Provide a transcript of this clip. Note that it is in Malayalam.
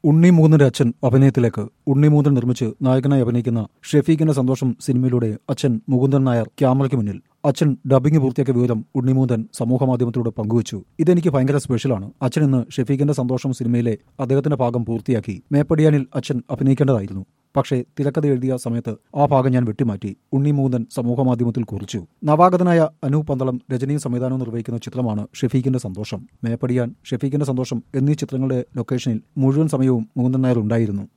ഉണ്ണി മൂന്നിന്റെ അച്ഛൻ അഭിനയത്തിലേക്ക് ഉണ്ണി മൂന്നൻ നിർമ്മിച്ച് നായകനായി അഭിനയിക്കുന്ന ഷെഫീഖിന്റെ സന്തോഷം സിനിമയിലൂടെ അച്ഛൻ മുകുന്ദൻ നായർ ക്യാമറയ്ക്ക് മുന്നിൽ അച്ഛൻ ഡബിംഗ് പൂർത്തിയാക്കിയ വിവരം ഉണ്ണിമൂന്തൻ സമൂഹമാധ്യമത്തിലൂടെ പങ്കുവച്ചു ഇതെനിക്ക് ഭയങ്കര സ്പെഷ്യലാണ് അച്ഛൻ ഇന്ന് ഷെഫീഖിന്റെ സന്തോഷം സിനിമയിലെ അദ്ദേഹത്തിന്റെ ഭാഗം പൂർത്തിയാക്കി മേപ്പടിയാനിൽ അച്ഛൻ അഭിനയിക്കേണ്ടതായിരുന്നു പക്ഷേ തിരക്കഥ എഴുതിയ സമയത്ത് ആ ഭാഗം ഞാൻ വെട്ടിമാറ്റി ഉണ്ണിമൂന്തൻ സമൂഹമാധ്യമത്തിൽ കുറിച്ചു നവാഗതനായ അനൂപ് പന്തളം രചനയും സംവിധാനവും നിർവഹിക്കുന്ന ചിത്രമാണ് ഷെഫീഖിന്റെ സന്തോഷം മേപ്പടിയാൻ ഷെഫീഖിന്റെ സന്തോഷം എന്നീ ചിത്രങ്ങളുടെ ലൊക്കേഷനിൽ മുഴുവൻ സമയവും മുകുന്ദൻ നായർ ഉണ്ടായിരുന്നു